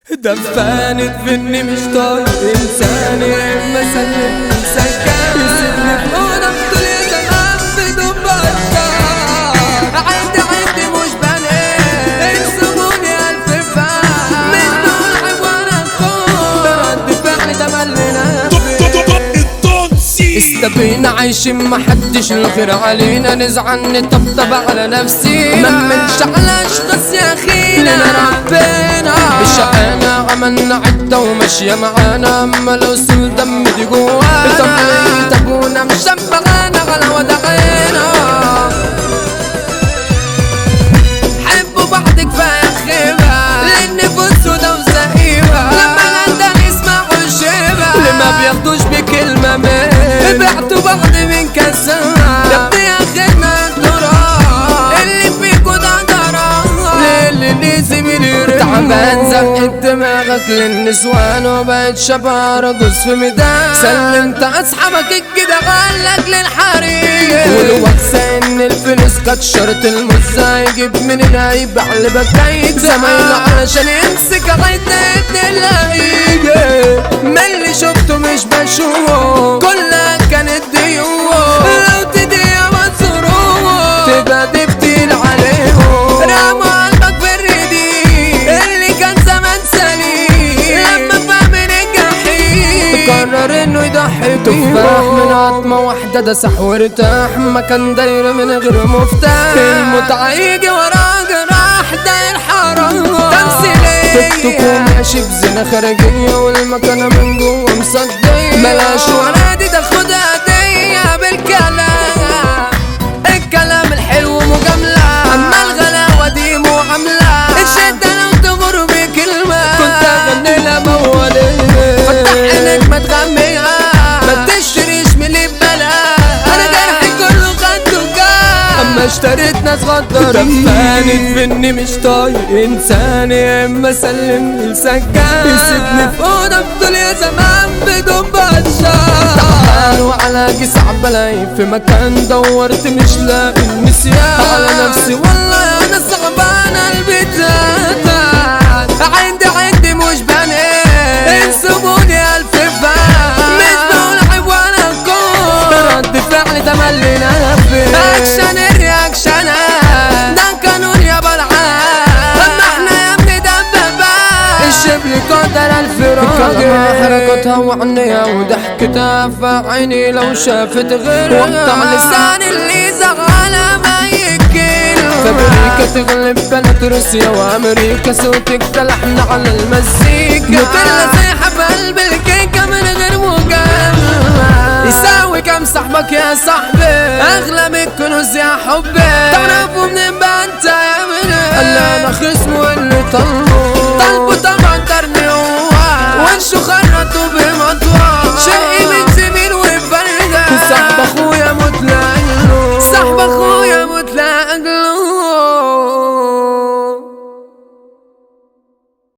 دفانت فيني مش طايق انساني اما سلم سكان يسيبني في اوضه في كل زمان بدون بشر عندي عندي مش بنات يرسموني الف فان من دون حيوان اكون رد فعلي تملي نفسي استبينا عايشين محدش الخير علينا نزعل نطبطب على نفسي ما نمنش على اشخاص يا اخي لنا ربنا بالشقانا عملنا عدة وماشية معانا اما لو سل دم دي جوانا طب انت ابونا مشبعانا على ودعينا حبوا بعض كفاية خيبة للنفوس وده وزهيبة لما العندن يسمعوا الشيبة اللي ما بياخدوش بكلمة من بعتوا بعض من كسرة يا ابني اخرنا الدرا اللي فيكوا ده درا اللي لازم يرد تعبان زقت دماغك للنسوان وبقت شبه رقص في ميدان سلمت اصحابك الكده غلك للحريق والوكسة ان الفلوس كانت شرط المزة يجيب من العيب على بكايك زمايله علشان يمسك غاية اللعيبة ما اللي شفته مش بشوفه كلها كانت ديوه لو تديا مسروق تبقى تفتيل عليهم رموا قلبك في الرديء اللي كان زمان سليم لما فهم الجحيم قرر انه يضحي تفاح من عظمة واحدة ده سح وارتاح مكان دايرة من غير مفتاح المتعة يجي وراك راح داير حرام تمثيلية تكتك وماشي بزنا خارجية والمكانة من جوه مصدية بلاش ورادي تاخدها هدية بالكلام الكلام الحلو مجاملة أما الغلاوة دي معاملة الشدة لو تمر بكلمة كنت أغني لها موالية فتح عينك ما تغميها ما تشتريش من اللي ببلاش أنا جرحي كله خد وجاه أما اشتريت ناس غدارة دفانت فيني مش طايق إنساني إما سلم لسجان يسيبني في أوضة بدول يا زمان بدون بشر تعبان وعلى جسع بلاقي في مكان دورت مش لاقي النسيان على نفسي والله أنا صعبان قلبي تاتان عندي عندي مش بنات انسبوني ألف فان مش دول حيوان أكون رد فعلي تملي نفس أكشن الرياكشن ده قانون يا بلعان أما احنا يا ابني دبابات الشبل قدر الفراق حركتها وعنيها وضحكتها فعيني لو شافت غيرها وقطع لسان اللي زغالة ما يكل فامريكا تغلب بلد روسيا وامريكا صوتك تلحن على المزيكا مثل زي بقلب الكيكة من غير مجاملة يساوي كم صاحبك يا صاحبي اغلى من الكنوز يا حبي تعرفوا منين بقى انت يا منى قال انا خصم واللي طلع